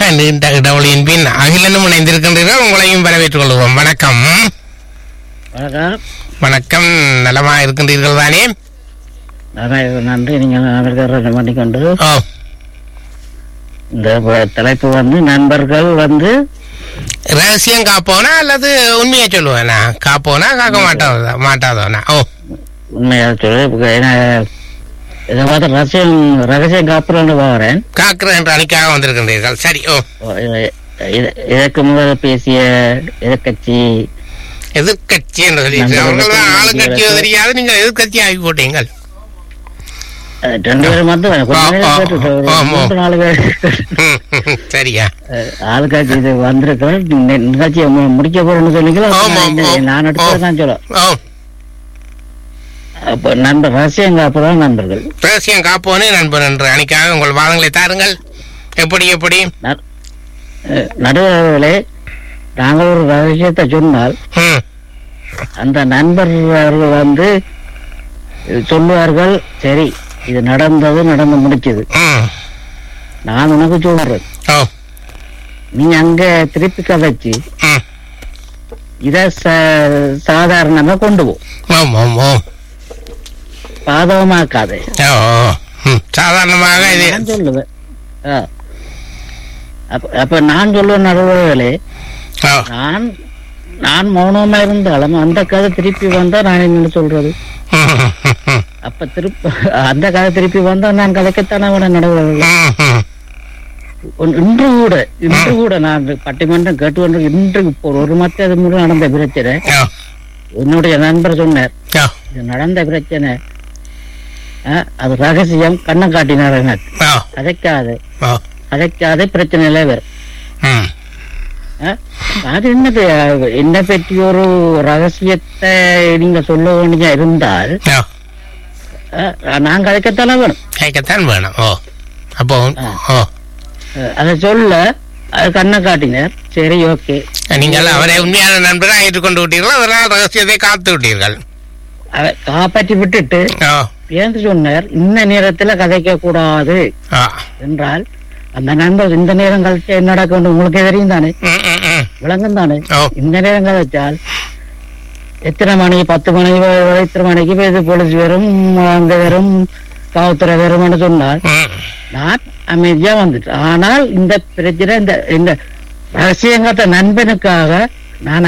நீண்ட இடைவெளியின் பின் அகிலனும் இணைந்திருக்கின்றீர்கள் உங்களையும் வரவேற்றுக் கொள்வோம் வணக்கம் வணக்கம் வணக்கம் நலமா இருக்கின்றீர்கள் தானே அதான் நன்றி நீங்கள் நண்பர்கள் பண்ணிக்கொண்டு ஓ இந்த ப- தலைப்பு வந்து நண்பர்கள் வந்து ரகசியம் காப்போனா அல்லது உண்மையை சொல்லுவேனா காப்போனா காக்க மாட்டாதா மாட்டாதோனா ஓ உண்மையாக சொல்லு இப்ப என்ன இதை பார்த்து ரகசியம் ரகசியம் காப்புறேன்னு பார்க்குறேன் காக்கிற என்ற அணிக்காக வந்திருக்கின்றீர்கள் சரி ஓ இதற்கு முதல் பேசிய எதிர்கட்சி எதிர்கட்சி என்று சொல்லி அவர்கள் தான் ஆளுங்கட்சியோ தெரியாது நீங்கள் எதிர்கட்சி ஆகி போட்டீங்கள் அஹ், ரெண்டு பேரும் வந்து கொஞ்ச ஆ, நேரம் ஆ, கேட்டுட்டு ஒரு ஆமா. மூன்று நாலு பேர் ம், ம், சரியா அஹ், ஆளுக்காட்சி இது வந்திருக்கிறோம் நி- நிகழ்ச்சியை மு- முடிக்க போறோம்னு சொன்னீங்களா ஆமா, நான் இந்த- ஆமா. நான் எடுத்தது தான் சொல்ல ஓ அப்ப நண்பர் ரகசியம் காப்புதான் நண்பர்கள் ரகசியம் காப்போனே நண்பன் என்ற அணிக்காக உங்கள் வாதங்களை தாருங்கள் எப்படி எப்படி ந- அஹ் நடுவர்களே நாங்கள் ஒரு ரகசியத்தை சொன்னால் ம் அந்த நண்பர்கள் வந்து சொல்லுவார்கள் சரி இது நடந்தது நடந்து முடிச்சது ம் நான் உனக்கு சொல்றேன் ஓ நீ அங்க திருப்பி கதைச்சு ம் இத ச- சாதாரணமா கொண்டு போ ஓம் ஓம் ஓம் பாதகமாக்காதே ஓ ஓ. ம் சாதாரணமாக இது நான் சொல்லுவேன் ஆ. அப்ப- அப்ப நான் சொல்லுவேன் நடுவர்களே ஓ நான் நான் மௌனமா இருந்தாலும் அந்த கதை திருப்பி வந்தா நான் என்ன சொல்றது ம், ம், ம், அப்ப திருப்பி அந்த கதை திருப்பி வந்தா நான் கதைக்கத்தானே விட நடுவர்கள் ம், ம். இன்று கூட இன்று கூட நான் பட்டிமன்றம் கேட்டு இன்று இப்போ ஒரு மத்த அது முறை நடந்த பிரச்சனை ஓ என்னுடைய நண்பர் சொன்னார் ஓ இது நடந்த பிரச்சனை ஆ, அது ரகசியம் கண்ணை காட்டினார் எனக்கு ஓ கதைக்காது ஓ கதைக்காத பிரச்சனையில வரும் ம் ஆ, அது என்னது என்ன பற்றி ஒரு ரகசியத்தை நீங்க சொல்ல வேண்டிய இருந்தால் ஓ ஆ, நான் கதைக்கத்தானே வேணும் கேட்கத்தான் வேணும் ஓ அப்போ ஆ. ஓ ஆ, அதை சொல்ல அது கண்ணை காட்டினார் சரி ஓகே நீங்கள் அவரை உண்மையான நண்பராக ஏற்றுக்கொண்டு விட்டீர்கள் அதனால் ரகசியத்தை காத்து விட்டீர்கள் அதை காப்பாற்றி விட்டுட்டு ஓ ஏன் சொன்னார் இந்த நேரத்துல கதைக்க கூடாது ஓ என்றால் அந்த நண்பர் இந்த நேரம் கழிச்சு என்ன நடக்கும் உங்களுக்கு தெரியும் தானே ம் ம் ம் விளங்கும் தானே ஓ இந்த நேரம் கதைச்சால் எத்தனை மணி பத்து மணி வ- வ- எத்தனை மணிக்கு போய் இது போலீஸ் வரும் அங்க வரும் காவல்துறை வரும்னு சொன்னால் ம் நான் அமைதியா வந்துட்டேன் ஆனால் இந்த பிரச்சனை இந்த இந்த ரகசியங்கத்த நண்பனுக்காக நான்